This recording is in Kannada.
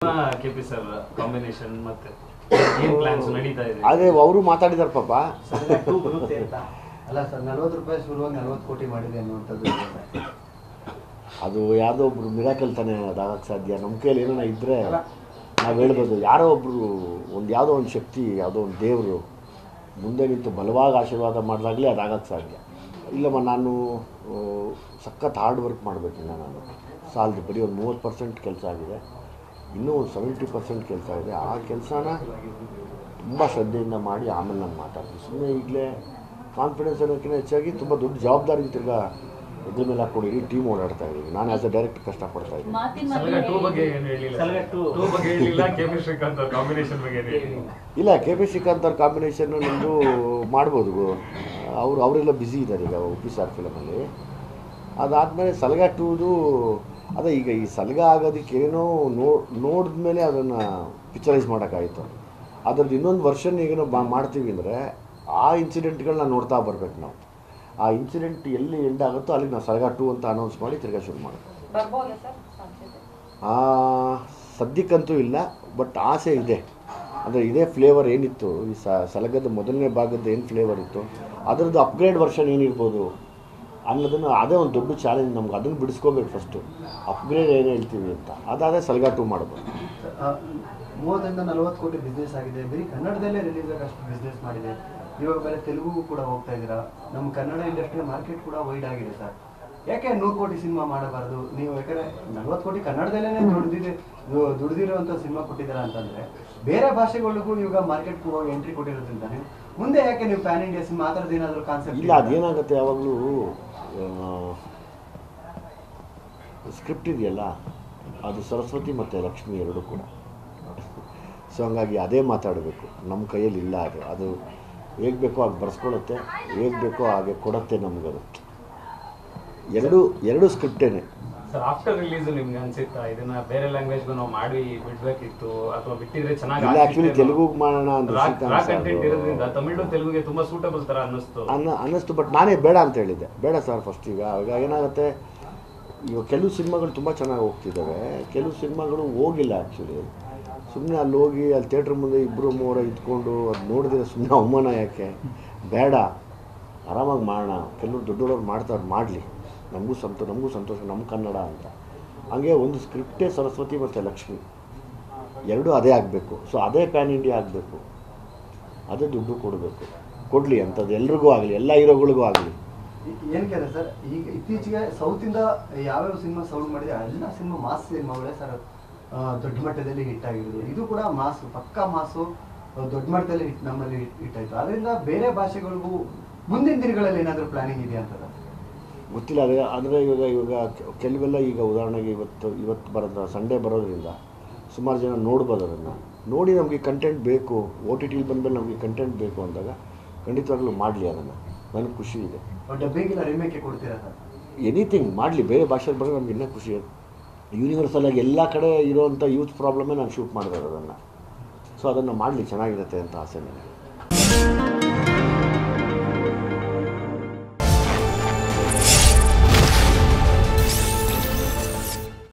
ಕೆ ಪಿ ಸರ್ ಕಾಂಬಿನೇಷನ್ ಮತ್ತೆ ಏನ್ ಪ್ಲಾನ್ಸ್ ನಡೀತಾ ಇದೆ ಅದೇ ಅವರು ಮಾತಾಡಿದಾರೆ ಪಾಪ ಟೂ ಬರುತ್ತೆ ಅಂತ ಅಲ್ಲ ಸರ್ ನಲ್ವತ್ತು ರೂಪಾಯಿ ಶುರುವಾಗಿ ನಲ್ವತ್ತು ಕೋಟಿ ಮಾಡಿದೆ ಅನ್ನುವಂಥದ್ದು ಇದೆ. ಅದು ಯಾವುದೋ ಒಬ್ರು ಮಿರಾಕಲ್ ತಾನೇ ಅದಾಗಕ್ಕೆ ಸಾಧ್ಯ ನಮ್ಮ ಕೈಯಲ್ಲಿ ಏನಾರ ಇದ್ದರೆ ನಾವು ಹೇಳ್ಬೋದು ಯಾರೋ ಒಬ್ಬರು ಒಂದು ಯಾವುದೋ ಒಂದು ಶಕ್ತಿ ಯಾವುದೋ ಒಂದು ದೇವರು ಮುಂದೆ ನಿಂತು ಬಲವಾಗಿ ಆಶೀರ್ವಾದ ಮಾಡಿದಾಗಲೇ ಅದಾಗಕ್ಕೆ ಸಾಧ್ಯ ಇಲ್ಲಮ್ಮ ನಾನು ಆ, ಸಖತ್ ಹಾರ್ಡ್ ವರ್ಕ್ ಮಾಡಬೇಕಿಲ್ಲ ನಾನು ಸಾಲದು ಬರೀ ಒಂದು ಮೂವತ್ತು ಪರ್ಸೆಂಟ್ ಕೆಲಸ ಆಗಿದೆ ಇನ್ನೂ ಒಂದು ಸೆವೆಂಟಿ ಪರ್ಸೆಂಟ್ ಕೆಲಸ ಇದೆ ಆ ಕೆಲಸನ ತುಂಬ ಶ್ರದ್ಧೆಯಿಂದ ಮಾಡಿ ಆಮೇಲೆ ನಾನು ಮಾತಾಡ್ತೀನಿ ಸುಮ್ಮನೆ ಈಗಲೇ ಕಾನ್ಫಿಡೆನ್ಸ್ ಅನ್ನೋಕ್ಕಿಂತ ಹೆಚ್ಚಾಗಿ ತುಂಬ ದೊಡ್ಡ ಜವಾಬ್ದಾರಿ ತಿರ್ಗಾ ಇದ್ರ ಮೇಲೆ ಹಾಕ್ಕೊಂಡು ಇಡೀ ಟೀಮ್ ಓಡಾಡ್ತಾ ಇದ್ದೀವಿ ನಾನು ಆ್ಯಸ್ ಅ ಡೈರೆಕ್ಟ್ ಕಷ್ಟಪಡ್ತಾ ಇದ್ದೀನಿ ಮಾತಿನ ಸಲಗ ಟೂ ಬಗ್ಗೆ ಏನು ಹೇಳಿಲ್ಲ ಸಲಗ two. ಟೂ ಬಗ್ಗೆ ಹೇಳಿಲ್ಲ ಕೆ ಪಿ ಶ್ರೀಕಾಂತ್ ಅವ್ರ ಕಾಂಬಿನೇಷನ್ ಬಗ್ಗೆ ಏನು ಹೇಳಿಲ್ಲ ಇಲ್ಲ ಕೆ ಪಿ ಶ್ರೀಕಾಂತ್ ಅವ್ರ ಕಾಂಬಿನೇಷನ್ನು ನಿಮ್ಮದು ಮಾಡ್ಬೋದು ಅವರು ಅವರೆಲ್ಲ ಬ್ಯುಸಿ ಇದ್ದಾರೆ ಈಗ ಉಪ್ಪಿ ಸಾರ್ ಫಿಲಮಲ್ಲಿ ಅದಾದಮೇಲೆ ಸಲಗ ಟೂದು ಅದೇ ಈಗ ಈ ಸಲಗ ಆಗೋದಕ್ಕೆ ಏನೋ ನೋ ನೋಡಿದ್ಮೇಲೆ ಅದನ್ನು ಪಿಕ್ಚರೈಸ್ ಮಾಡೋಕ್ಕಾಯಿತು ಅದ್ರದ್ದು ಇನ್ನೊಂದು ವರ್ಷನ್ ಈಗೇನೋ ಬಾ ಮಾಡ್ತೀವಿ ಅಂದರೆ ಆ ಇನ್ಸಿಡೆಂಟ್ಗಳನ್ನ ನೋಡ್ತಾ ಬರ್ಬೇಕು ನಾವು ಆ ಇನ್ಸಿಡೆಂಟ್ ಎಲ್ಲಿ ಎಂಡ್ ಆಗುತ್ತೋ ಅಲ್ಲಿಗೆ ನಾವು ಸಲಗ ಟೂ ಅಂತ ಅನೌನ್ಸ್ ಮಾಡಿ ತಿರ್ಗಾ ಶುರು ಮಾಡ್ತೀವಿ ಬರ್ಬೋದಾ ಸರ್ ಸಾಧ್ಯತೆ ಆ, ಸದ್ಯಕ್ಕಂತೂ ಇಲ್ಲ ಬಟ್ ಆಸೆ ಇದೆ ಅಂದರೆ ಇದೇ ಫ್ಲೇವರ್ ಏನಿತ್ತು ಈ ಸ ಸಲಗದ ಮೊದಲನೇ ಭಾಗದ ಏನು ಫ್ಲೇವರ್ ಇತ್ತು ಅದರದ್ದು ಅಪ್ಗ್ರೇಡ್ ವರ್ಷನ್ ಏನಿರ್ಬೋದು ಅನ್ನೋದನ್ನು ಅದೇ ಒಂದು ದೊಡ್ಡ ಚಾಲೆಂಜ್ ನಮ್ಗೆ ಅದನ್ನು ಬಿಡಿಸ್ಕೋಬೇಕು ಫಸ್ಟು ಅಪ್ಗ್ರೇಡ್ ಏನು ಹೇಳ್ತೀವಿ ಅಂತ ಅದಾದರೆ ಸಲಗ ಟೂ ಮಾಡ್ಬೋದು ಆ, ಮೂವತ್ತರಿಂದ ನಲವತ್ತು ಕೋಟಿ ಬಿಸ್ನೆಸ್ ಆಗಿದೆ ಬರೀ ಕನ್ನಡದಲ್ಲೇ ರಿಲೀಸ್ ಆಗಷ್ಟು ಬಿಸ್ನೆಸ್ ಮಾಡಿದೆ ಇವಾಗ ಬೇರೆ ತೆಲುಗುಗೂ ಕೂಡ ಹೋಗ್ತಾ ಇದ್ದೀರಾ ನಮ್ಮ ಕನ್ನಡ ಇಂಡಸ್ಟ್ರಿ ಮಾರ್ಕೆಟ್ ಕೂಡ ವೈಡ್ ಆಗಿದೆ ಸರ್ ಯಾಕೆ ನೂರು ಕೋಟಿ ಸಿನಿಮಾ ಮಾಡಬಾರ್ದು ನೀವು ಯಾಕಂದ್ರೆ ನಲ್ವತ್ತು ಕೋಟಿ ಕನ್ನಡದಲ್ಲೇ ದುಡ್ದಿದೆ ದು- ದುಡ್ದಿರುವಂಥ ಸಿನಿಮಾ ಕೊಟ್ಟಿದ್ದೀರಾ ಅಂತಂದ್ರೆ ಬೇರೆ ಭಾಷೆಗಳಿಗೂ ಇವಾಗ ಮಾರ್ಕೆಟ್ ಎಂಟ್ರಿ ಕೊಟ್ಟಿರೋದ್ರಿಂದ ನೀವು ಮುಂದೆ ಯಾಕೆ ನೀವು ಪ್ಯಾನ್ ಇಂಡಿಯಾ ಸಿನಿಮಾ ಆ ಥರದ್ದು ಏನಾದರೂ ಕಾನ್ಸೆಪ್ಟ್ ಇಲ್ಲ ಅದೇನಾಗುತ್ತೆ ಯಾವಾಗಲೂ ಸ್ಕ್ರಿಪ್ಟ್ ಇದೆಯಲ್ಲ ಅದು ಸರಸ್ವತಿ ಮತ್ತು ಲಕ್ಷ್ಮಿ ಎರಡೂ ಕೂಡ ಸೊ ಹಂಗಾಗಿ ಅದೇ ಮಾತಾಡಬೇಕು ನಮ್ಮ ಕೈಯಲ್ಲಿ ಇಲ್ಲ ಅದು ಅದು ಹೇಗೆ ಬೇಕೋ ಹಾಗೆ ಬರ್ಸ್ಕೊಳುತ್ತೆ ಹೇಗೆ ಬೇಕೋ ಹಾಗೆ ಕೊಡುತ್ತೆ ನಮಗದು ಎರಡು ಎರಡು ಸ್ಕ್ರಿಪ್ಟೇನೆ ಸರ್ ಆಫ್ಟರ್ ರಿಲೀಸ್ ನಿಮ್ಗೆ ಅನ್ಸಿತ್ತಾ ಇದನ್ನ ಬೇರೆ ಲ್ಯಾಂಗ್ವೇಜ್ಗೂ ನಾವು ಮಾಡಿ ಬಿಡ್ಬೇಕಿತ್ತು ಅಥವಾ ಬಿಟ್ಟಿದ್ರೆ ಚೆನ್ನಾಗಿ ಇಲ್ಲ ಆ್ಯಕ್ಚುಲಿ ತೆಲುಗುಗೆ ಮಾಡೋಣ ಅಂತ ಶ್ರೀಕಾಂತ್ ಕಂಟೆಂಟ್ ಇರೋದ್ರಿಂದ ಸರ್ ತಮಿಳು ತೆಲುಗುಗೆ ತುಂಬಾ ಸೂಟಬಲ್ ತರ ಅನ್ನಿಸ್ತು ಅನ್ನ ಅನ್ನಿಸ್ತು ಬಟ್ ನಾನೇ ಬೇಡ ಅಂತ ಹೇಳಿದ್ದೆ ಬೇಡ ಸರ್ ಫಸ್ಟ್ ಈಗ ಈಗ ಏನಾಗುತ್ತೆ ಇವಾಗ ಕೆಲವು ಸಿನಿಮಾಗಳು ತುಂಬ ಚೆನ್ನಾಗಿ ಹೋಗ್ತಿದ್ದಾವೆ ಕೆಲವು ಸಿನಿಮಾಗಳು ಹೋಗಿಲ್ಲ ಆ್ಯಕ್ಚುಲಿ ಸುಮ್ಮನೆ ಅಲ್ಲಿ ಹೋಗಿ ಅಲ್ಲಿ ಥಿಯೇಟ್ರ್ ಮುಂದೆ ಇಬ್ಬರು ಮೂವರ ಇದ್ಕೊಂಡು ಅದು ನೋಡಿದ್ರೆ ಸುಮ್ಮನೆ ಅವಮಾನ ಯಾಕೆ ಬೇಡ ಆರಾಮಾಗಿ ಮಾಡೋಣ ಕೆಲವರು ದೊಡ್ಡೋರು ಮಾಡ್ತಾರೆ ಮಾಡಲಿ ನಮಗೂ ಸಂತೋ ನಮಗೂ ಸಂತೋಷ ನಮ್ಮ ಕನ್ನಡ ಅಂತ ಹಂಗೆ ಒಂದು ಸ್ಕ್ರಿಪ್ಟೇ ಸರಸ್ವತಿ ಮತ್ತು ಲಕ್ಷ್ಮಿ ಎರಡೂ ಅದೇ ಆಗಬೇಕು ಸೊ ಅದೇ ಪ್ಯಾನ್ ಇಂಡಿಯಾ ಆಗಬೇಕು ಅದೇ ದುಡ್ಡು ಕೊಡಬೇಕು ಕೊಡಲಿ ಅಂಥದ್ದು ಎಲ್ರಿಗೂ ಆಗಲಿ ಎಲ್ಲ ಹೀರೋಗಳಿಗೂ ಆಗಲಿ ಏನಕ್ಕೆ ಅಂದ್ರೆ ಸರ್ ಈಗ ಇತ್ತೀಚೆಗೆ ಸೌತಿಂದ ಯಾವ್ಯಾವ ಸಿನಿಮಾ ಸೌಂಡ್ ಮಾಡಿದೆ ಎಲ್ಲ ಸಿನಿಮಾ ಮಾಸ್ ಸಿನಿಮಾಗಳೇ ಸರ್ ದೊಡ್ಡ ಮಟ್ಟದಲ್ಲಿ ಹಿಟ್ ಆಗಿರೋದು ಇದು ಕೂಡ ಮಾಸ್ ಪಕ್ಕಾ ಮಾಸು ಆ, ದೊಡ್ಡ ಮಟ್ಟದಲ್ಲಿ ಹಿಟ್ ನಮ್ಮಲ್ಲಿ ಹಿಟ್ ಆಯ್ತು ಅದರಿಂದ ಬೇರೆ ಭಾಷೆಗಳಿಗೂ ಮುಂದಿನ ದಿನಗಳಲ್ಲಿ ಏನಾದರೂ ಪ್ಲಾನಿಂಗ್ ಇದೆ ಅಂತ ಗೊತ್ತಿಲ್ಲ ಅದೇ ಅಂದರೆ ಇವಾಗ ಇವಾಗ ಕೆ- ಕೆಲವೆಲ್ಲ ಈಗ ಉದಾಹರಣೆಗೆ ಇವತ್ತು ಇವತ್ತು ಬರೋದ ಸಂಡೇ ಬರೋದ್ರಿಂದ ಸುಮಾರು ಜನ ನೋಡ್ಬೋದು ಅದನ್ನು ನೋಡಿ ನಮಗೆ ಕಂಟೆಂಟ್ ಬೇಕು ಓ ಟಿ ಟಿಲಿ ಬಂದಮೇಲೆ ನಮಗೆ ಕಂಟೆಂಟ್ ಬೇಕು ಅಂದಾಗ ಖಂಡಿತವಾಗ್ಲೂ ಮಾಡಲಿ ಅದನ್ನು ನನಗೆ ಖುಷಿ ಇದೆ ಡಬ್ಬಿಂಗ್ ಇಲ್ಲ ರಿಮೇಕೆ ಕೊಡ್ತೀರಾ ಸರ್ ಎನಿಥಿಂಗ್ ಮಾಡಲಿ ಬೇರೆ ಭಾಷೆಲಿ ಬಂದರೆ ನಮ್ಗೆ ಇನ್ನೂ ಖುಷಿ ಯೂನಿವರ್ಸಲ್ ಆಗಿ ಎಲ್ಲ ಕಡೆ ಇರೋವಂಥ ಯೂತ್ ಪ್ರಾಬ್ಲಮೇ ನಾನು ಶೂಟ್ ಮಾಡಿದೆ ಅದನ್ನು ಸೊ ಅದನ್ನು ಮಾಡಲಿ ಚೆನ್ನಾಗಿರುತ್ತೆ ಅಂತ ಆಸೆ ನನಗೆ